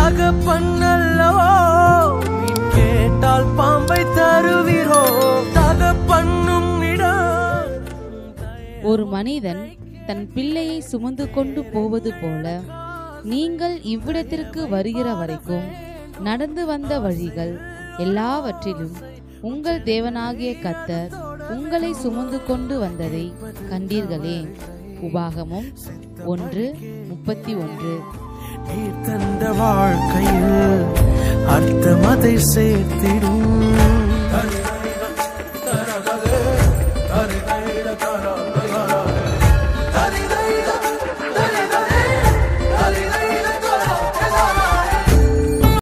தகப்பன்னல்லவோ மீன் கேட்டால் பாம்பை தருவீரோ தகப்பண்ணும் இடம் ஒரு மனிதன் தன் பிள்ளையை சுமந்து கொண்டு போவது போல நீங்கள் இவ்விடத்திற்கு வருகிற வரைக்கும் நடந்து வந்த வழிகள் எல்லாவற்றிலும் உங்கள் தேவனாகிய கர்த்தர் உங்களை சுமந்து கொண்டு வந்ததை கண்டீர்களே உபாகமும் ஒன்று முப்பத்தி ஒன்று நீ தந்த வாழ்க்கையில் அர்த்தமதை சேர்த்திடும்